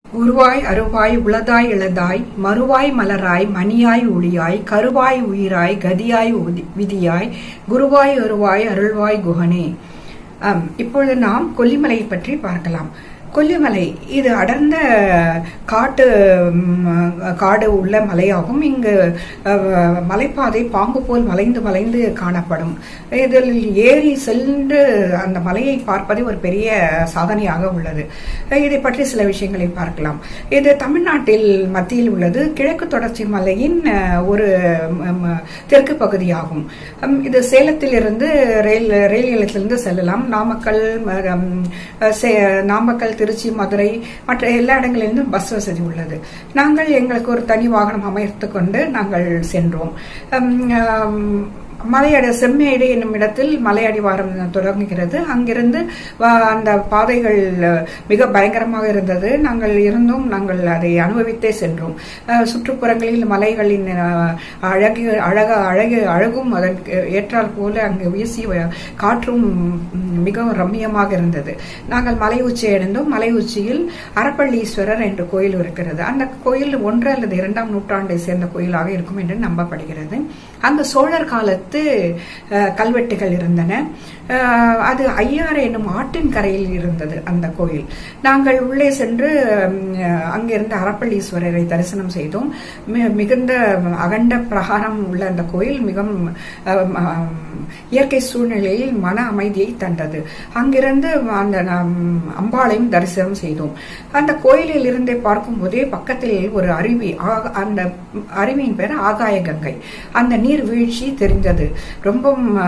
உருவாய் அருவாய் உளதாய் இளதாய் மறுவாய் மலராய் மணியாய் ஒளியாய் கருவாய் உயிராய் கதியாய் உதி- விதியாய் குருவாய் அருவாய் அருள்வாய் குகனே ஆம், இப்பொழுது நாம் கொல்லிமலை பற்றி பார்க்கலாம் கொல்லிமலை இது அடர்ந்த காட்டு ம், காடு உள்ள மலையாகும் இங்கு அஹ், மலைப்பாதை பாம்பு போல் வளைந்து வளைந்து காணப்படும் இதில் ஏறி சென்று அந்த மலையை பார்ப்பது ஒரு பெரிய சாதனையாக உள்ளது இதை பற்றி சில விஷயங்களை பார்க்கலாம் இது தமிழ்நாட்டில் மத்தியில் உள்ளது கிழக்கு தொடர்ச்சி மலையின் அஹ், ஒரு ம், ம், தெற்கு பகுதியாகும் ம், இது சேலத்திலிருந்து ரயில் ரயில் நிலையத்திலிருந்து செல்லலாம் நாமக்கல் ம- ம், சே- நாமக்கல் திருச்சி மதுரை மற்ற எல்லா இடங்களிலிருந்தும் பஸ் வசதி உள்ளது நாங்கள் எங்களுக்கு ஒரு தனி வாகனம் அமைத்துக் கொண்டு நாங்கள் சென்றோம் ம், ஆம், மலையடி செம்மேடு என்னும் இடத்தில் மலையடிவாரம் தொடங்குகிறது அங்கிருந்து வ- அந்த பாதைகள் அஹ், மிக பயங்கரமாக இருந்தது நாங்கள் இருந்தும் நாங்கள் அதை அனுபவித்தே சென்றோம் அஹ், சுற்றுப்புறங்களில் மலைகளின் அஹ், அழகு அழக அழகு அழகும் அதற்கு ஏற்றால் போல அங்கு வீசி வ- காற்றும் ம், மிகவும் ரம்மியமாக இருந்தது நாங்கள் மலை உச்சியை அடைந்தோம் மலை உச்சியில் அரப்பள்ளீஸ்வரர் என்ற கோயில் இருக்கிறது அந்த கோயில் ஒன்று அல்லது இரண்டாம் நூற்றாண்டை சேர்ந்த கோயிலாக இருக்கும் என்று நம்பப்படுகிறது அங்கு சோழர் காலத்து அஹ், கல்வெட்டுகள் இருந்தன அஹ், அது ஐயாறு என்னும் ஆற்றின் கரையில் இருந்தது அந்த கோயில் நாங்கள் உள்ளே சென்று ம், அங்கிருந்த அரப்பள்ளீஸ்வரரை தரிசனம் செய்தோம் மி- மிகுந்த அகண்ட பிரகாரம் உள்ள அந்த கோயில் மிகவும் அஹ், அஹ், இயற்கை சூழ்நிலையில் மன அமைதியை தந்தது அங்கிருந்து அந்த நாம் அம்பாளையும் தரிசனம் செய்தோம் அந்த கோயிலில் இருந்தே பார்க்கும் போதே பக்கத்தில் ஒரு அருவி ஆக- அந்த அருவியின் பேர் ஆகாய கங்கை அந்த நீர் வீழ்ச்சி தெரிந்தது ரொம்ப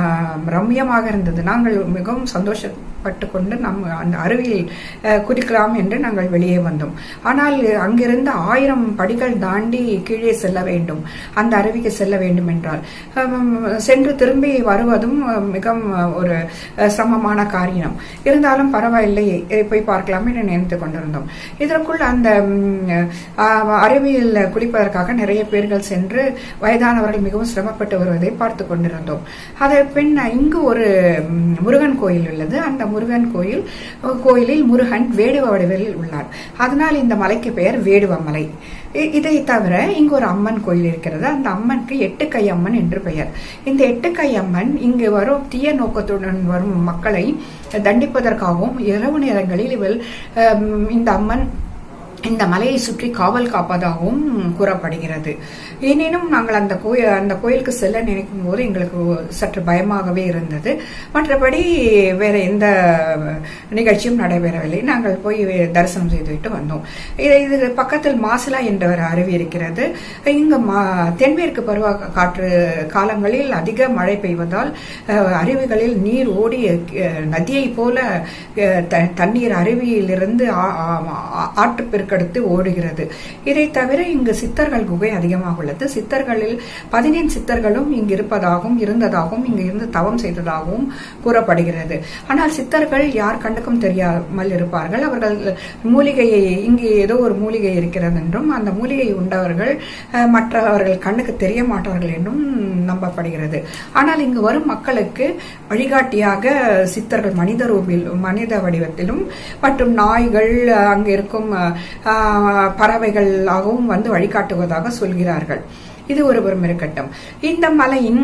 ரம்யமாக இருந்தது நாங்கள் மிகவும் சந்தோஷப்பட்டு கொண்டு நம் அந்த அருவியில் அஹ், குதிக்கலாம் என்று நாங்கள் வெளியே வந்தோம் ஆனால் அங்கிருந்து ஆயிரம் படிகள் தாண்டி கீழே செல்ல வேண்டும் அந்த அருவிக்கு செல்ல வேண்டும் என்றால் ஹம், சென்று திரும்பி வருவதும் அஹ், மிகவும் அஹ், ஒரு அஹ், சிரமமான காரியம் இருந்தாலும் பரவாயில்லை இதை போய் பார்க்கலாம் என்று நினைத்து கொண்டிருந்தோம் இதற்குள் அந்த ம், அஹ், அருவியில் குளிப்பதற்காக நிறைய பேர்கள் சென்று வயதானவர்கள் மிகவும் சிரமப்பட்டு வருவதை பார்த்து கொண்டிருந்தோம் அதை பின் இங்கு ஒரு ம், முருகன் கோயில் உள்ளது அந்த முருகன் கோயில் கோயிலில் முருகன் வேடுவ வடிவில் உள்ளார் அதனால் இந்த மலைக்கு பெயர் வேடுவ மலை இ- இதை தவிர இங்கு ஒரு அம்மன் கோயில் இருக்கிறது அந்த அம்மனுக்கு எட்டுக்கை அம்மன் என்று பெயர் இந்த எட்டுக்கை அம்மன் இங்கு வரும் தீய நோக்கத்துடன் வரும் மக்களை தண்டிப்பதற்காகவும் இரவு நேரங்களில் இவள் அம், இந்த அம்மன் இந்த மலையை சுற்றி காவல் காப்பதாகவும் கூறப்படுகிறது எனினும் நாங்கள் அந்த கோயில் அந்த கோயிலுக்கு செல்ல நினைக்கும் போது எங்களுக்கு சற்று பயமாகவே இருந்தது மற்றபடி வேற எந்த நிகழ்ச்சியும் நடைபெறவில்லை நாங்கள் போய் தரிசனம் செய்துவிட்டு வந்தோம் இது இது பக்கத்தில் மாசிலா என்ற ஒரு அருவி இருக்கிறது இங்கு மா- தென்மேற்கு பருவ காற்று காலங்களில் அதிக மழை பெய்வதால் அஹ், அருவிகளில் நீர் ஓடி அஹ், நதியை போல அஹ், த- தண்ணீர் அருவியிலிருந்து ஆ- ஆ- ஆ- ஆற்றுப்பெருக்கெடுத்து ஓடுகிறது இதை தவிர இங்கு சித்தர்கள் குகை அதிகமாக உள்ளது சித்தர்களில் பதினேழு சித்தர்களும் இங்கு இருப்பதாகவும் இருந்ததாகவும் இங்கு இருந்து தவம் செய்ததாகவும் கூறப்படுகிறது ஆனால் சித்தர்கள் யார் கண்டுக்கும் தெரியாமல் இருப்பார்கள் அவர்கள் மூலிகையை இங்கு ஏதோ ஒரு மூலிகை இருக்கிறது என்றும் அந்த மூலிகை உண்டவர்கள் அஹ், மற்றவர்கள் கண்ணுக்கு தெரிய மாட்டார்கள் என்றும் நம்பப்படுகிறது ஆனால் இங்கு வரும் மக்களுக்கு வழிகாட்டியாக சித்தர்கள் மனித ரூபில் மனித வடிவத்திலும் மற்றும் நாய்கள் அஹ், அங்கு இருக்கும் அஹ், பறவைகளாகவும் வந்து வழிகாட்டுவதாக சொல்கிறார்கள் இது ஒரு புறம் இருக்கட்டும் இந்த மலையின்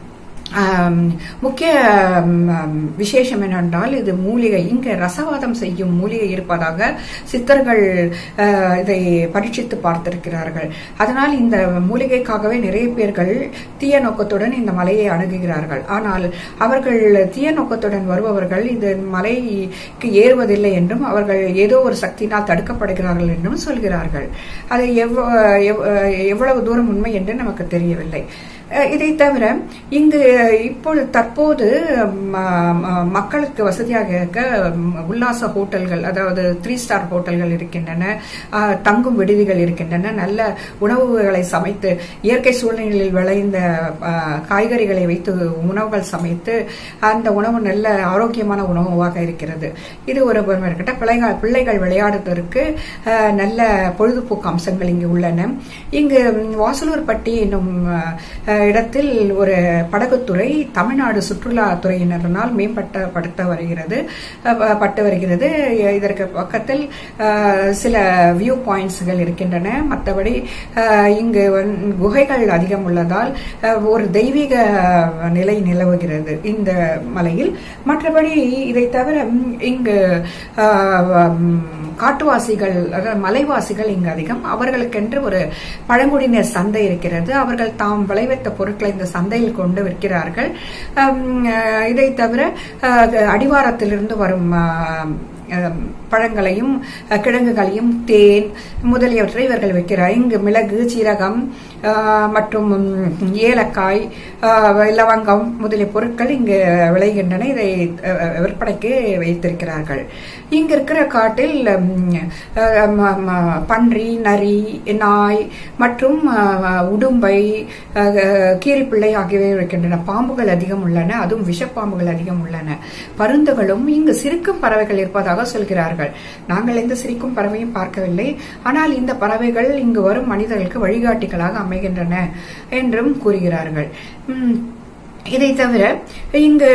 ஆம், முக்கிய ஆம், விசேஷம் என்னென்றால் இது மூலிகை இங்கு ரசவாதம் செய்யும் மூலிகை இருப்பதாக சித்தர்கள் அஹ், இதை பரீட்சித்து பார்த்திருக்கிறார்கள் அதனால் இந்த மூலிகைக்காகவே நிறைய பேர்கள் தீய நோக்கத்துடன் இந்த மலையை அணுகுகிறார்கள் ஆனால் அவர்கள் தீய நோக்கத்துடன் வருபவர்கள் இந்த மலைக்கு ஏறுவதில்லை என்றும் அவர்கள் ஏதோ ஒரு சக்தியினால் தடுக்கப்படுகிறார்கள் என்றும் சொல்கிறார்கள் அது எவ்வ- எவ்- எவ்வளவு தூரம் உண்மை என்று நமக்கு தெரியவில்லை அஹ் இதை தவிர இங்கு இப்பொழுது தற்போது ம- ம- மக்களுக்கு வசதியாக இருக்க ம், உல்லாச ஹோட்டல்கள் அதாவது த்ரீ ஸ்டார் ஹோட்டல்கள் இருக்கின்றன அஹ், தங்கும் விடுதிகள் இருக்கின்றன நல்ல உணவுகளை சமைத்து இயற்கை சூழ்நிலையில் விளைந்த அஹ், காய்கறிகளை வைத்து உணவுகள் சமைத்து அந்த உணவு நல்ல ஆரோக்கியமான உணவாக இருக்கிறது இது ஒரு புறம் இருக்கட்டும் பிள்ளைகள் பிள்ளைகள் விளையாடுவதற்கு அஹ், நல்ல பொழுதுபோக்கு அம்சங்கள் இங்கு உள்ளன இங்கு ம், வாசலூர்பட்டி என்னும் அஹ், அஹ், இடத்தில் ஒரு படகுத்துறை தமிழ்நாடு சுற்றுலாத்துறையினரால் மேம்பட்டப்படுத்த வருகிறது அஹ், ப- பட்டு வருகிறது இதற்கு பக்கத்தில் அஹ், சில வியூ பாயிண்ட்ஸ்கள் இருக்கின்றன மற்றபடி அஹ், இங்கு வந்து குகைகள் அதிகம் உள்ளதால் அஹ், ஒரு தெய்வீக நிலை நிலவுகிறது இந்த மலையில் மற்றபடி இதை தவிர ம், இங்கு அஹ், ம், காட்டுவாசிகள் அதாவது மலைவாசிகள் இங்கு அதிகம் அவர்களுக்கென்று ஒரு பழங்குடியினர் சந்தை இருக்கிறது அவர்கள் தாம் விளைவித்த பொருட்களை இந்த சந்தையில் கொண்டு விற்கிறார்கள் அம், அஹ், இதை தவிர அஹ், அடிவாரத்திலிருந்து வரும் அஹ், அஹ், பழங்களையும் அஹ், கிழங்குகளையும் தேன் முதலியவற்றை இவர்கள் விற்கிறார் இங்கு மிளகு சீரகம் அஹ், மற்றும் ம், ஏலக்காய் அஹ், லவங்கம் முதலிய பொருட்கள் இங்கு விளைகின்றன இதை அஹ், விற்பனைக்கு வைத்திருக்கிறார்கள் இங்க இருக்கிற காட்டில் ம், அஹ், ம- ம- பன்றி நரி நாய் மற்றும் அஹ், உடும்பை அஹ், கீரிப்பிள்ளை ஆகியவை இருக்கின்றன பாம்புகள் அதிகம் உள்ளன அதுவும் விஷப்பாம்புகள் அதிகம் உள்ளன பருந்துகளும் இங்கு சிரிக்கும் பறவைகள் இருப்பதாக சொல்கிறார்கள் நாங்கள் எந்த சிரிக்கும் பறவையும் பார்க்கவில்லை ஆனால் இந்த பறவைகள் இங்கு வரும் மனிதர்களுக்கு வழிகாட்டிகளாக அமைகின்றன என்றும் கூறுகிறார்கள் உம், இதை தவிர இங்கு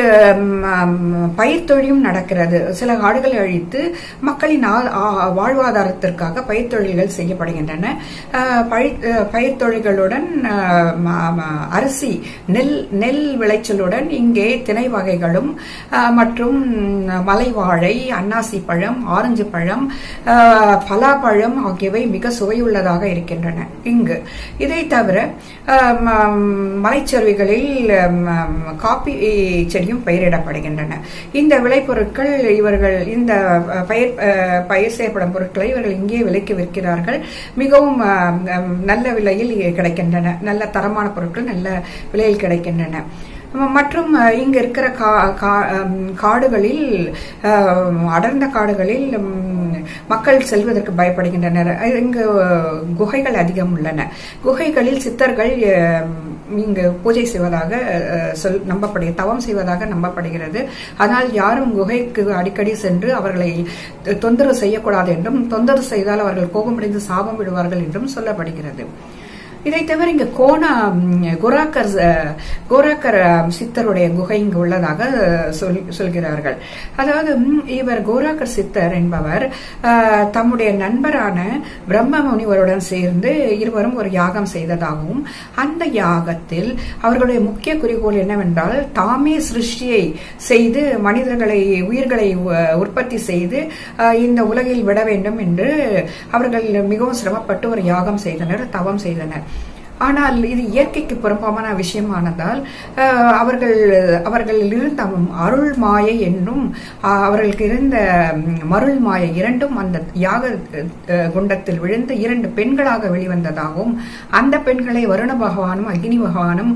ம், பயிர் தொழிலும் நடக்கிறது சில காடுகளை அழித்து மக்களின் ஆ- ஆ- வாழ்வாதாரத்திற்காக பயிர் தொழில்கள் செய்யப்படுகின்றன அஹ், பழி- அஹ், பயிர் தொழில்களுடன் அஹ், ம- ம- அரிசி நெல் நெல் விளைச்சலுடன் இங்கே திணை வகைகளும் அஹ், மற்றும் மலை வாழை அன்னாசி பழம் ஆரஞ்சு பழம் அஹ், பலாப்பழம் ஆகியவை மிக சுவையுள்ளதாக இருக்கின்றன இங்கு இதை தவிர அஹ், ம- மலைச்சரிவுகளில் ம- காபி செடியும் பயிரிடப்படுகின்றன இந்த விளைபொருட்கள் இவர்கள் இந்த அஹ், பயிர் அஹ், பயிர் செய்யப்படும் பொருட்களை இவர்கள் இங்கே விலைக்கு விற்கிறார்கள் மிகவும் அஹ், அஹ், நல்ல விலையில் கிடைக்கின்றன நல்ல தரமான பொருட்கள் நல்ல விலையில் கிடைக்கின்றன மற்றும் அஹ், இங்க இருக்கிற கா- கா- அம், காடுகளில் அஹ், அடர்ந்த காடுகளில் ம், மக்கள் செல்வதற்கு பயப்படுகின்றனர் அஹ், இங்கு குகைகள் அதிகம் உள்ளன குகைகளில் சித்தர்கள் அஹ், இங்கு பூஜை செய்வதாக அஹ், சொல் நம்பப்படுகிறது தவம் செய்வதாக நம்பப்படுகிறது ஆனால் யாரும் குகைக்கு அடிக்கடி சென்று அவர்களை தொந்தரவு செய்யக்கூடாது என்றும் தொந்தரவு செய்தால் அவர்கள் கோபமடைந்து சாபம் விடுவார்கள் என்றும் சொல்லப்படுகிறது இதை தவிர இங்க கோணா ம், கோராக்கர் அஹ், கோராக்கர் அஹ், சித்தருடைய குகை இங்கு உள்ளதாக சொல்- சொல்கிறார்கள் அதாவது ம், இவர் கோராக்கர் சித்தர் என்பவர் அஹ், தம்முடைய நண்பரான பிரம்ம முனிவருடன் சேர்ந்து இருவரும் ஒரு யாகம் செய்ததாகவும் அந்த யாகத்தில் அவர்களுடைய முக்கிய குறிக்கோள் என்னவென்றால் தாமே சிருஷ்டியை செய்து மனிதர்களை உயிர்களை உ- உற்பத்தி செய்து அஹ், இந்த உலகில் விட வேண்டும் என்று அவர்கள் மிகவும் சிரமப்பட்டு ஒரு யாகம் செய்தனர் தவம் செய்தனர் ஆனால் இது இயற்கைக்கு புறம்பான விஷயமானதால் அஹ், அவர்கள் அவர்களில் இருந்த அருள் மாயை என்னும் அஹ், அவர்களுக்கு இருந்த ம், மருள் மாயை இரண்டும் அந்த யாக அஹ், குண்டத்தில் விழுந்து இரண்டு பெண்களாக வெளிவந்ததாகவும் அந்த பெண்களை வருண பகவானும் அக்னி பகவானும்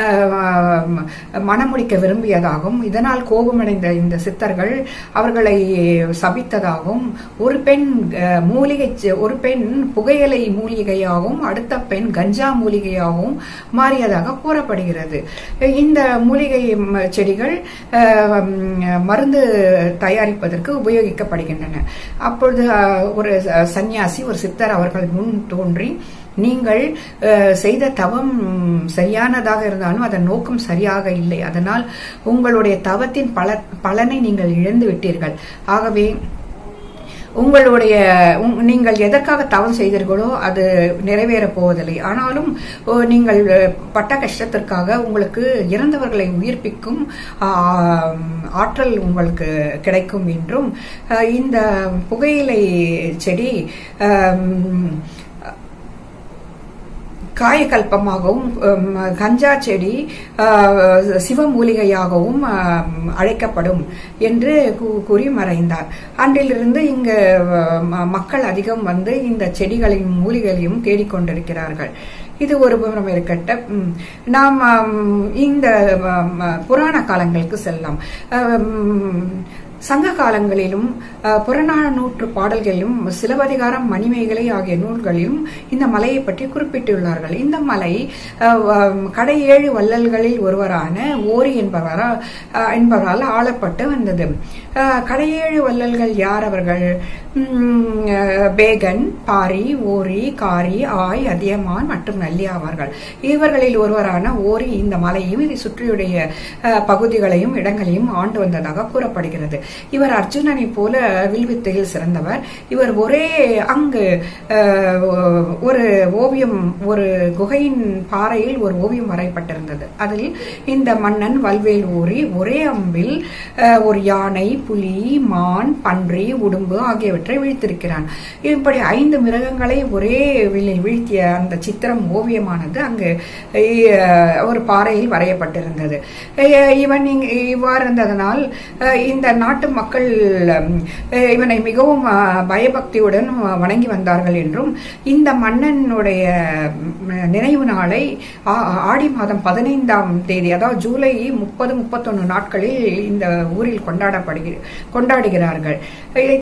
அஹ், மணமுடிக்க விரும்பியதாகவும் இதனால் கோபமடைந்த இந்த சித்தர்கள் அவர்களை சபித்ததாகவும் ஒரு பெண் அஹ், மூலிகை செ- ஒரு பெண் புகையிலை மூலிகையாகவும் அடுத்த பெண் கஞ்சா மூலிகையாகவும் மாறியதாக கூறப்படுகிறது இந்த மூலிகை ம- செடிகள் அஹ், ம், மருந்து தயாரிப்பதற்கு உபயோகிக்கப்படுகின்றன அப்பொழுது அஹ், ஒரு ச- சந்நியாசி ஒரு சித்தர் அவர்கள் முன் தோன்றி நீங்கள் அஹ், செய்த தவம் சரியானதாக இருந்தாலும் அதன் நோக்கம் சரியாக இல்லை அதனால் உங்களுடைய தவத்தின் பல பலனை நீங்கள் இழந்து விட்டீர்கள் ஆகவே உங்களுடைய உங்- நீங்கள் எதற்காக தவம் செய்தீர்களோ அது நிறைவேறப் போவதில்லை ஆனாலும் ஓ, நீங்கள் அஹ், பட்ட கஷ்டத்திற்காக உங்களுக்கு இறந்தவர்களை உயிர்ப்பிக்கும் ஆம், ஆற்றல் உங்களுக்கு கிடைக்கும் என்றும் அஹ், இந்த புகையிலை செடி ஆம், காயகல்பமாகவும் உம், கஞ்சா செடி ஆஹ், சிவமூலிகையாகவும் ஆம், அழைக்கப்படும் என்று கூ- கூறி மறைந்தார் அன்றிலிருந்து இங்கு அஹ், ம- மக்கள் அதிகம் வந்து இந்த செடிகளையும் மூலிகளையும் தேடிக்கொண்டிருக்கிறார்கள் இது ஒரு புறம் இருக்கட்டும் உம், நாம் ஆம், இந்த ஆம், புராண காலங்களுக்கு செல்லலாம் ஆம், சங்க காலங்களிலும் அஹ், புறநானூற்று பாடல்களிலும் சிலப்பதிகாரம் மணிமேகலை ஆகிய நூல்களிலும் இந்த மலையை பற்றி குறிப்பிட்டுள்ளார்கள் இந்த மலை அஹ், வ- கடையேழு வள்ளல்களில் ஒருவரான ஓரி என்பவரால் அஹ், என்பவரால் ஆளப்பட்டு வந்தது அஹ், கடையேழு வள்ளல்கள் யார் அவர்கள் உம், அஹ், பேகன் பாரி ஓரி காரி ஆய் அதியமான் மற்றும் நல்லி ஆவார்கள் இவர்களில் ஒருவரான ஓரி இந்த மலையும் இதை சுற்றியுடைய அஹ், பகுதிகளையும் இடங்களையும் ஆண்டு வந்ததாக கூறப்படுகிறது இவர் அர்ஜுனனை போல வில்வித்தையில் சிறந்தவர் இவர் ஒரே அங்கு அஹ், ஒரு ஓவியம் ஒரு குகையின் பாறையில் ஒரு ஓவியம் வரையப்பட்டிருந்தது அதில் இந்த மன்னன் வல்வேல் ஊறி ஒரே அம்பில் அஹ், ஒரு யானை புலி மான் பன்றி உடும்பு ஆகியவற்றை வீழ்த்திருக்கிறான் இப்படி ஐந்து மிருகங்களை ஒரே வில்லில் வீழ்த்திய அந்த சித்திரம் ஓவியமானது அங்கு அஹ், ஒரு பாறையில் வரையப்பட்டிருந்தது அஹ், இவன் இங்க- இவ்வாறு இருந்ததனால் அஹ், இந்த நாட்டு மக்கள் அஹ், இவனை மிகவும் அஹ், பயபக்தியுடன் வணங்கி வந்தார்கள் என்றும் இந்த மன்னனுடைய ம், நினைவு நாளை ஆ- ஆடி மாதம் பதினைந்தாம் தேதி அதாவது ஜூலை முப்பது முப்பத்தொன்னு நாட்களில் இந்த ஊரில் கொண்டாடப்படுகிற கொண்டாடுகிறார்கள் இதை